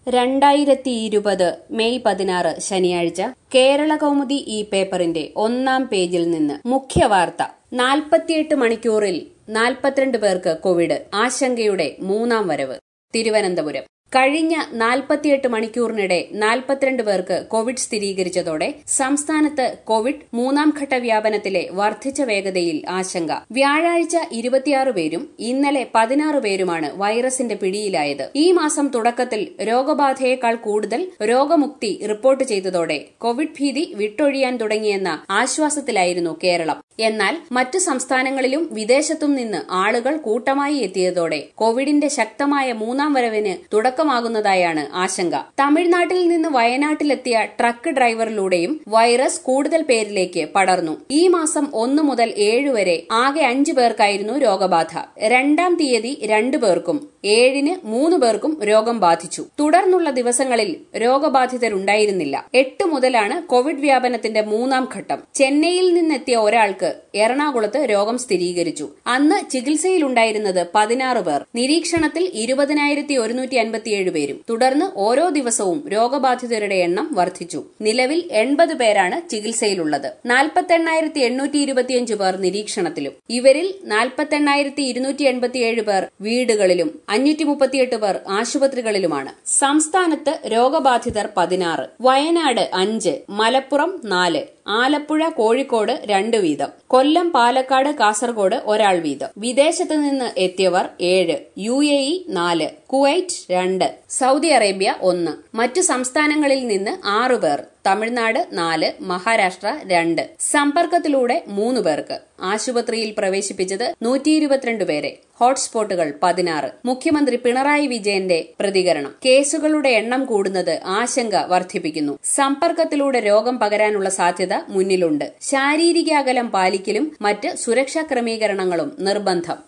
രണ്ടായിരത്തി ഇരുപത് മെയ് പതിനാറ് ശനിയാഴ്ച കേരള കൗമുദി ഈ പേപ്പറിന്റെ ഒന്നാം പേജിൽ നിന്ന് മുഖ്യവാർത്ത നാൽപ്പത്തിയെട്ട് മണിക്കൂറിൽ നാൽപ്പത്തിരണ്ട് പേർക്ക് കോവിഡ് ആശങ്കയുടെ മൂന്നാം വരവ് തിരുവനന്തപുരം കഴിഞ്ഞ നാൽപ്പത്തിയെട്ട് മണിക്കൂറിനിടെ നാൽപ്പത്തിരണ്ട് പേർക്ക് കോവിഡ് സ്ഥിരീകരിച്ചതോടെ സംസ്ഥാനത്ത് കോവിഡ് മൂന്നാം ഘട്ട വ്യാപനത്തിലെ വർദ്ധിച്ച വേഗതയിൽ ആശങ്ക വ്യാഴാഴ്ച ഇരുപത്തിയാറ് പേരും ഇന്നലെ പതിനാറ് പേരുമാണ് വൈറസിന്റെ പിടിയിലായത് ഈ മാസം തുടക്കത്തിൽ രോഗബാധയേക്കാൾ കൂടുതൽ രോഗമുക്തി റിപ്പോർട്ട് ചെയ്തതോടെ കോവിഡ് ഭീതി വിട്ടൊഴിയാൻ തുടങ്ങിയെന്ന ആശ്വാസത്തിലായിരുന്നു കേരളം എന്നാൽ മറ്റു സംസ്ഥാനങ്ങളിലും വിദേശത്തും നിന്ന് ആളുകൾ കൂട്ടമായി എത്തിയതോടെ കോവിഡിന്റെ ശക്തമായ മൂന്നാം വരവിന് തുടക്കമാകുന്നതായാണ് ആശങ്ക തമിഴ്നാട്ടിൽ നിന്ന് വയനാട്ടിലെത്തിയ ട്രക്ക് ഡ്രൈവറിലൂടെയും വൈറസ് കൂടുതൽ പേരിലേക്ക് പടർന്നു ഈ മാസം ഒന്നു മുതൽ ഏഴ് വരെ ആകെ അഞ്ചു പേർക്കായിരുന്നു രോഗബാധ രണ്ടാം തീയതി രണ്ടു പേർക്കും ഏഴിന് മൂന്ന് പേർക്കും രോഗം ബാധിച്ചു തുടർന്നുള്ള ദിവസങ്ങളിൽ രോഗബാധിതരുണ്ടായിരുന്നില്ല എട്ട് മുതലാണ് കോവിഡ് വ്യാപനത്തിന്റെ മൂന്നാം ഘട്ടം ചെന്നൈയിൽ നിന്നെത്തിയ ഒരാൾക്ക് എറണാകുളത്ത് രോഗം സ്ഥിരീകരിച്ചു അന്ന് ചികിത്സയിലുണ്ടായിരുന്നത് പതിനാറ് പേർ നിരീക്ഷണത്തിൽ ഇരുപതിനായിരത്തി ഒരുന്നൂറ്റി അൻപത്തിയേഴ് പേരും തുടർന്ന് ഓരോ ദിവസവും രോഗബാധിതരുടെ എണ്ണം വർദ്ധിച്ചു നിലവിൽ എൺപത് പേരാണ് ചികിത്സയിലുള്ളത് നാൽപ്പത്തെണ്ണായിരത്തി എണ്ണൂറ്റി ഇരുപത്തിയഞ്ച് പേർ നിരീക്ഷണത്തിലും ഇവരിൽ നാൽപ്പത്തെണ്ണായിരത്തി ഇരുന്നൂറ്റി എൺപത്തിയേഴ് പേർ വീടുകളിലും അഞ്ഞൂറ്റി മുപ്പത്തിയെട്ട് പേർ ആശുപത്രികളിലുമാണ് സംസ്ഥാനത്ത് രോഗബാധിതർ പതിനാറ് വയനാട് അഞ്ച് മലപ്പുറം നാല് ആലപ്പുഴ കോഴിക്കോട് രണ്ട് വീതം കൊല്ലം പാലക്കാട് കാസർഗോഡ് ഒരാൾ വീതം വിദേശത്ത് നിന്ന് എത്തിയവർ ഏഴ് യു എ ഇ നാല് കുവൈറ്റ് രണ്ട് സൗദി അറേബ്യ ഒന്ന് മറ്റു സംസ്ഥാനങ്ങളിൽ നിന്ന് ആറു പേർ തമിഴ്നാട് നാല് മഹാരാഷ്ട്ര രണ്ട് സമ്പർക്കത്തിലൂടെ മൂന്ന് പേർക്ക് ആശുപത്രിയിൽ പ്രവേശിപ്പിച്ചത് നൂറ്റി ഇരുപത്തിരണ്ട് പേരെ ഹോട്ട്സ്പോട്ടുകൾ പതിനാറ് മുഖ്യമന്ത്രി പിണറായി വിജയന്റെ പ്രതികരണം കേസുകളുടെ എണ്ണം കൂടുന്നത് ആശങ്ക വർദ്ധിപ്പിക്കുന്നു സമ്പർക്കത്തിലൂടെ രോഗം പകരാനുള്ള സാധ്യത മുന്നിലുണ്ട് ശാരീരിക അകലം പാലിക്കലും മറ്റ് സുരക്ഷാ ക്രമീകരണങ്ങളും നിർബന്ധം